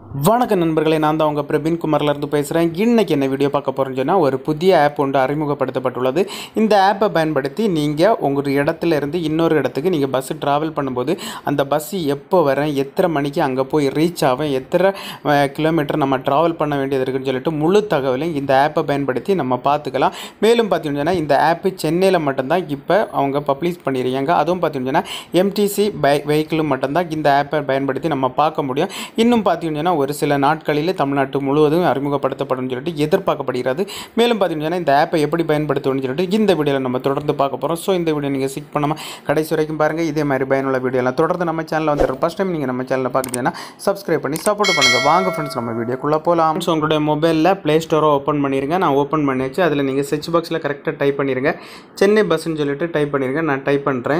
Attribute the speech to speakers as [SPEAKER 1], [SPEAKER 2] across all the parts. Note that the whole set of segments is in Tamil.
[SPEAKER 1] வணக்கம் நண்பர்களே நான் தான் உங்கள் பிரபீன் குமார்லேருந்து பேசுகிறேன் இன்றைக்கி என்ன வீடியோ பார்க்க போகிறேன்னு சொன்னால் ஒரு புதிய ஆப் ஒன்று அறிமுகப்படுத்தப்பட்டுள்ளது இந்த ஆப்பை பயன்படுத்தி நீங்கள் உங்கள் இடத்துல இருந்து இன்னொரு இடத்துக்கு நீங்கள் பஸ்ஸு ட்ராவல் பண்ணும்போது அந்த பஸ்ஸு எப்போ வரேன் எத்தனை மணிக்கு அங்கே போய் ரீச் ஆகும் எத்தனை அஹ், கிலோமீட்டர் நம்ம ட்ராவல் பண்ண வேண்டியது இருக்குன்னு சொல்லிட்டு முழு தகவலையும் இந்த ஆப்பை பயன்படுத்தி நம்ம பார்த்துக்கலாம் மேலும் பார்த்தீங்கன்னா இந்த ஆப்பு சென்னையில் மட்டும்தான் இப்போ அவங்க பப்ளிஷ் பண்ணியிருக்காங்க அதுவும் பார்த்தீங்கன்னா எம்டிசி பை வெஹிக்கிளும் மட்டும்தான் இந்த ஆப்பை பயன்படுத்தி நம்ம பார்க்க முடியும் இன்னும் பார்த்தீங்கன்னா ஒரு சில நாட்களிலே தமிழ்நாட்டு முழுவதும் அறிமுகப்படுத்தப்படும் சொல்லிட்டு எதிர்பார்க்கப்படுகிறது மேலும் பார்த்தீங்கன்னா இந்த ஆப்பை எப்படி பயன்படுத்தணும்னு சொல்லிட்டு இந்த வீடியோவில் நம்ம தொடர்ந்து பார்க்க போகிறோம் ஸோ இந்த வீடியோ நீங்கள் சிக் பண்ணாமல் கடைசி வரைக்கும் பாருங்கள் இதே மாதிரி பயனுள்ள வீடியோலாம் தொடர்ந்து நம்ம சேனலில் வந்து ஃபஸ்ட் டைம் நீங்கள் நம்ம சேனலில் பார்க்குறீங்கன்னா சப்ஸ்கிரைப் பண்ணி சப்போர்ட் பண்ணுங்கள் வாங்க ஃப்ரெண்ட்ஸ் நம்ம வீடியோக்குள்ளே போகலாம் ஸோ உங்களுடைய மொபைலில் ப்ளே ஸ்டோரை ஓப்பன் பண்ணிடுங்க நான் ஓப்பன் பண்ணியாச்சு அதில் நீங்கள் செர்ச் பாக்ஸில் கரெக்டாக டைப் பண்ணிடுங்க சென்னை பஸ்ஸுன்னு சொல்லிட்டு டைப் பண்ணிடுங்க நான் டைப் பண்ணுறேன்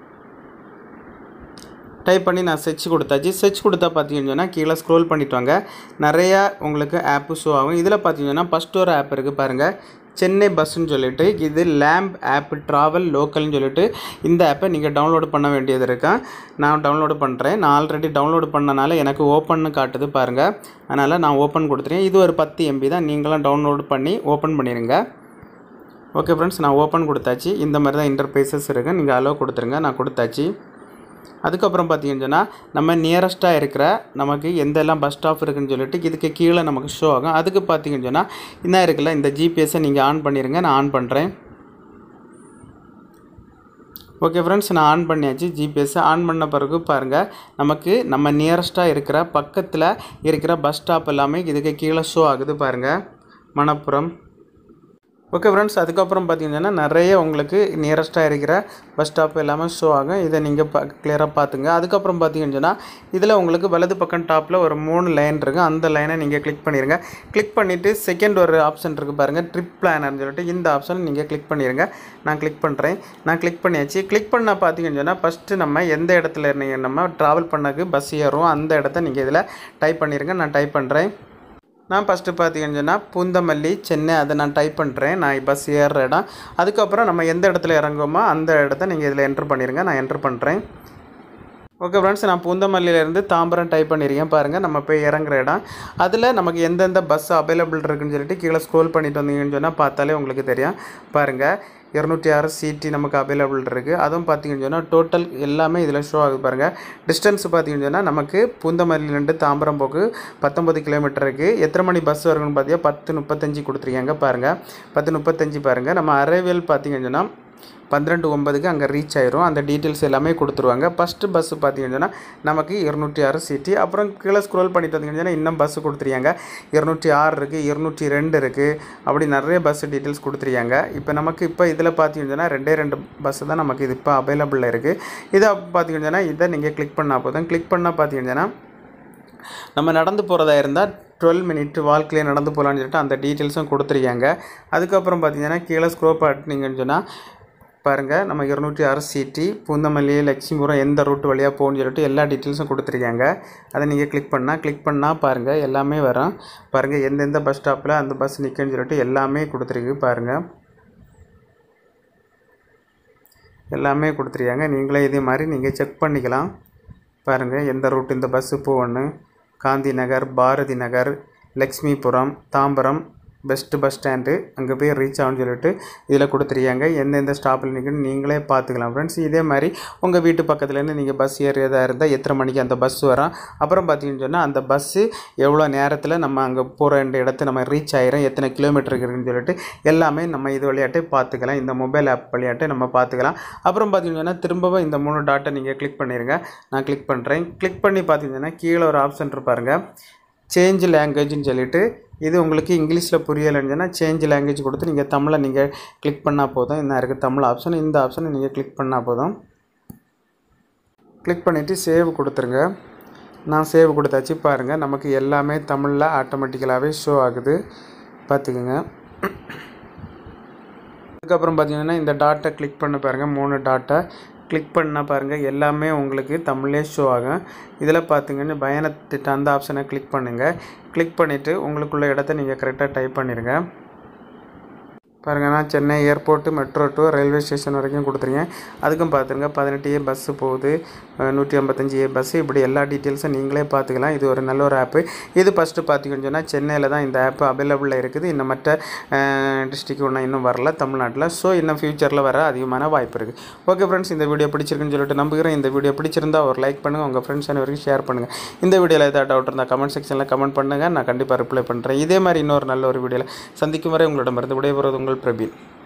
[SPEAKER 1] டைப் பண்ணி நான் செர்ச் கொடுத்தாச்சு செர்ச் கொடுத்தா பார்த்தீங்கன்னா கீழே ஸ்க்ரோல் பண்ணிட்டு வாங்க நிறையா உங்களுக்கு ஆப்பு ஷோ ஆகும் இதில் பார்த்தீங்கன்னா ஃபஸ்ட் ஒரு ஆப் இருக்குது பாருங்கள் சென்னை பஸ்ஸுன்னு சொல்லிட்டு இது லேம்ப் ஆப் ட்ராவல் லோக்கல்னு சொல்லிட்டு இந்த ஆப்பை நீங்கள் டவுன்லோடு பண்ண வேண்டியது இருக்கா நான் டவுன்லோடு பண்ணுறேன் நான் ஆல்ரெடி டவுன்லோடு பண்ணனால எனக்கு ஓப்பன்னு காட்டுது பாருங்கள் அதனால் நான் ஓப்பன் கொடுத்துறேன் இது ஒரு பத்து எம்பி தான் நீங்களும் டவுன்லோடு பண்ணி ஓப்பன் பண்ணிடுங்க ஓகே ஃப்ரெண்ட்ஸ் நான் ஓப்பன் கொடுத்தாச்சு இந்த மாதிரி தான் இன்டர்பேசஸ் இருக்குது நீங்கள் அலோவ் கொடுத்துருங்க நான் கொடுத்தாச்சு அதுக்கப்புறம் பார்த்தீங்கன்னு சொன்னால் நம்ம நியரஸ்ட்டாக இருக்கிற நமக்கு எந்த எல்லாம் பஸ் ஸ்டாப் இருக்குன்னு சொல்லிட்டு இதுக்கு கீழே நமக்கு ஷோ ஆகும் அதுக்கு பார்த்தீங்கன்னு சொன்னால் என்ன இருக்குல்ல இந்த ஜிபிஎஸ்ஸை நீங்கள் ஆன் பண்ணிடுங்க நான் ஆன் பண்ணுறேன் ஓகே ஃப்ரெண்ட்ஸ் நான் ஆன் பண்ணியாச்சு ஜிபிஎஸ்ஸை ஆன் பண்ண பிறகு பாருங்கள் நமக்கு நம்ம நியரஸ்ட்டாக இருக்கிற பக்கத்தில் இருக்கிற பஸ் ஸ்டாப் எல்லாமே இதுக்கு கீழே ஷோ ஆகுது பாருங்கள் மணப்புரம் ஓகே ஃப்ரெண்ட்ஸ் அதுக்கப்புறம் பார்த்தீங்கன்னா நிறைய உங்களுக்கு நியரஸ்ட்டாக இருக்கிற பஸ் ஸ்டாப் எல்லாமே ஷோ ஆகும் இதை நீங்கள் பா கிளியராக பார்த்துங்க அதுக்கப்புறம் பார்த்தீங்கன்னு சொன்னால் இதில் உங்களுக்கு வலது பக்கம் டாப்பில் ஒரு மூணு லைன் இருக்குது அந்த லைனை நீங்கள் கிளிக் பண்ணிடுங்க கிளிக் பண்ணிவிட்டு செகண்ட் ஒரு ஆப்ஷன் இருக்குது பாருங்கள் ட்ரிப் பிளானர்னு சொல்லிட்டு இந்த ஆப்ஷன் நீங்கள் கிளிக் பண்ணிடுங்க நான் கிளிக் பண்ணுறேன் நான் கிளிக் பண்ணியாச்சு கிளிக் பண்ண பார்த்தீங்கன்னு சொன்னால் ஃபஸ்ட்டு நம்ம எந்த இடத்துல இருந்தீங்க நம்ம ட்ராவல் பண்ணக்கு பஸ் ஏறும் அந்த இடத்த நீங்கள் இதில் டைப் பண்ணிடுங்க நான் டைப் பண்ணுறேன் நான் ஃபஸ்ட்டு பார்த்தீங்கன்னு சொன்னால் பூந்தமல்லி சென்னை அதை நான் டைப் பண்ணுறேன் நான் பஸ் ஏறுற இடம் அதுக்கப்புறம் நம்ம எந்த இடத்துல இறங்குமோ அந்த இடத்த நீங்கள் இதில் என்ட்ரு பண்ணிடுங்க நான் என்ட்ரு பண்ணுறேன் ஓகே ஃப்ரெண்ட்ஸ் நான் பூந்தமல்லியிலேருந்து தாம்பரம் டைப் பண்ணியிருக்கேன் பாருங்கள் நம்ம போய் இறங்குற இடம் அதில் நமக்கு எந்தெந்த பஸ் அவைலபிள் இருக்குன்னு சொல்லிட்டு கீழே ஸ்க்ரோல் பண்ணிட்டு வந்தீங்கன்னு சொன்னால் பார்த்தாலே உங்களுக்கு தெரியும் பாருங்கள் இரநூத்தி ஆறு சிடி நமக்கு அவைலபிள் இருக்குது அதுவும் பார்த்தீங்கன்னு சொன்னால் டோட்டல் எல்லாமே இதில் ஷோ ஆகுது பாருங்கள் டிஸ்டன்ஸ் பார்த்தீங்கன்னு சொன்னால் நமக்கு பூந்தமல்லியிலேருந்து தாம்பரம் போக்கு பத்தொம்பது கிலோமீட்டர் இருக்குது எத்தனை மணி பஸ் வரும்னு பார்த்தீங்கன்னா பத்து முப்பத்தஞ்சு கொடுத்துருக்காங்க பாருங்கள் பத்து முப்பத்தஞ்சு பாருங்கள் நம்ம அரைவேல் பார்த்தீங்கன்னு சொன்னால் பன்னிரெண்டு ஒன்பதுக்கு அங்கே ரீச் ஆயிரும் அந்த டீட்டெயில்ஸ் எல்லாமே கொடுத்துருவாங்க ஃபஸ்ட்டு பஸ்ஸு பார்த்தீங்கன்னா நமக்கு இருநூற்றி ஆறு சிட்டி அப்புறம் கீழே ஸ்க்ரோல் பண்ணிட்டு வந்தீங்கன்னா இன்னும் பஸ்ஸு கொடுத்துருக்காங்க இருநூற்றி ஆறு இருக்குது இருநூற்றி ரெண்டு இருக்குது அப்படி நிறைய பஸ் டீட்டெயில்ஸ் கொடுத்துருக்காங்க இப்போ நமக்கு இப்போ இதில் பார்த்தீங்கன்னா ரெண்டே ரெண்டு பஸ்ஸு தான் நமக்கு இது இப்போ அவைலபிளில் இருக்குது இதை பார்த்தீங்கன்னா இதை நீங்கள் கிளிக் பண்ணால் போதும் கிளிக் பண்ணால் பார்த்தீங்கன்னா நம்ம நடந்து போகிறதா இருந்தால் டுவெல் மினிட் வாழ்க்கையிலே நடந்து போகலான்னு சொல்லிட்டு அந்த டீட்டெயில்ஸும் கொடுத்துருக்காங்க அதுக்கப்புறம் பார்த்தீங்கன்னா கீழே ஸ்க்ரோல் பண்ணிங்கன்னு சொன்னால் பாருங்கள் நம்ம இருநூற்றி ஆறு சிடி பூந்தமல்லி லட்சுமிபுரம் எந்த ரூட் வழியாக போகணும்னு சொல்லிட்டு எல்லா டீட்டெயில்ஸும் கொடுத்துருக்காங்க அதை நீங்கள் கிளிக் பண்ணால் கிளிக் பண்ணால் பாருங்கள் எல்லாமே வரும் பாருங்கள் எந்தெந்த பஸ் ஸ்டாப்பில் அந்த பஸ் நிற்குன்னு சொல்லிட்டு எல்லாமே கொடுத்துருக்கு பாருங்கள் எல்லாமே கொடுத்துருக்காங்க நீங்களே இதே மாதிரி நீங்கள் செக் பண்ணிக்கலாம் பாருங்கள் எந்த ரூட் இந்த பஸ்ஸு போகணும் Gandhi Nagar Bharathi Nagar Lakshmipuram Tambaram best bus stand அங்கே போய் ரீச் ஆகும்னு சொல்லிட்டு இதில் கொடுத்துருக்காங்க எந்தெந்த ஸ்டாப்பில் நிற்கணும் நீங்களே பார்த்துக்கலாம் ஃப்ரெண்ட்ஸ் இதே மாதிரி உங்கள் வீட்டு பக்கத்துலேருந்து நீங்கள் பஸ் ஏறியதாக இருந்தால் எத்தனை மணிக்கு அந்த பஸ் வரும் அப்புறம் பார்த்தீங்கன்னு சொன்னால் அந்த பஸ்ஸு எவ்வளோ நேரத்தில் நம்ம அங்கே போகிற இந்த இடத்த நம்ம ரீச் ஆயிரும் எத்தனை கிலோமீட்டர் இருக்குன்னு சொல்லிட்டு எல்லாமே நம்ம இது வழியாட்டே பார்த்துக்கலாம் இந்த மொபைல் ஆப் வழியாட்டே நம்ம பார்த்துக்கலாம் அப்புறம் பார்த்தீங்கன்னா திரும்பவும் இந்த மூணு டாட்டை நீங்கள் கிளிக் பண்ணிடுங்க நான் கிளிக் பண்ணுறேன் கிளிக் பண்ணி பார்த்தீங்கன்னா கீழே ஒரு ஆப்ஷன் இருப்பாருங்க சேஞ்ச் லாங்குவேஜ்னு சொல்லிட்டு இது உங்களுக்கு இங்கிலீஷில் புரியலைன்னு சொன்னால் சேஞ்ச் லாங்குவேஜ் கொடுத்து நீங்கள் தமிழை நீங்கள் கிளிக் பண்ணால் போதும் என்ன இருக்குது தமிழ் ஆப்ஷன் இந்த ஆப்ஷனை நீங்கள் கிளிக் பண்ணால் போதும் கிளிக் பண்ணிவிட்டு சேவ் கொடுத்துருங்க நான் சேவ் கொடுத்தாச்சு பாருங்கள் நமக்கு எல்லாமே தமிழில் ஆட்டோமேட்டிக்கலாகவே ஷோ ஆகுது பார்த்துக்குங்க அதுக்கப்புறம் பார்த்தீங்கன்னா இந்த டாட்டை கிளிக் பண்ண பாருங்கள் மூணு டாட்டை கிளிக் பண்ணால் பாருங்கள் எல்லாமே உங்களுக்கு தமிழ்லே ஷோ ஆகும் இதில் பார்த்தீங்கன்னா பயணத்திட்ட அந்த ஆப்ஷனை கிளிக் பண்ணுங்கள் கிளிக் பண்ணிவிட்டு உங்களுக்குள்ள இடத்த நீங்கள் கரெக்டாக டைப் பண்ணிடுங்க பாருங்க நான் Chennai airport metro to railway station வரைக்கும் கொடுத்துருக்கேன் அதுக்கும் பார்த்துருங்க பதினெட்டு ஏ பஸ்ஸு போகுது அஹ் நூற்றி ஐம்பத்தஞ்சு ஏ பஸ்ஸு இப்படி எல்லா டீட்டெயில்ஸும் நீங்களே பார்த்துக்கலாம் இது ஒரு நல்ல ஒரு ஆப்பு இது ஃபஸ்ட்டு பார்த்தீங்கன்னு சொன்னால் சென்னையில் தான் இந்த ஆப் அவைலபிளில் இருக்குது இன்னும் மற்ற டிஸ்ட்ரிக் ஒன்றும் இன்னும் வரல தமிழ்நாட்டில் ஸோ இன்னும் ஃப்யூச்சரில் வர அதிகமான வாய்ப்பு இருக்குது ஓகே ஃப்ரெண்ட்ஸ் இந்த வீடியோ பிடிச்சிருக்குன்னு சொல்லிட்டு நம்புகிறேன் இந்த வீடியோ பிடிச்சிருந்தா ஒரு லைக் பண்ணுங்கள் உங்கள் ஃப்ரெண்ட்ஸ் அனைவருக்கும் ஷேர் பண்ணுங்கள் இந்த வீடியோவில் ஏதாவது டவுட் இருந்தால் கமெண்ட் செக்ஷனில் கமெண்ட் பண்ணுங்கள் நான் கண்டிப்பாக ரிப்ளை பண்ணுறேன் இதே மாதிரி இன்னொரு நல்ல ஒரு வீடியோவில் சந்திக்கும் வரை உங்களிடமிருந்து விடைபெறுவது உங்கள் பிரபீன்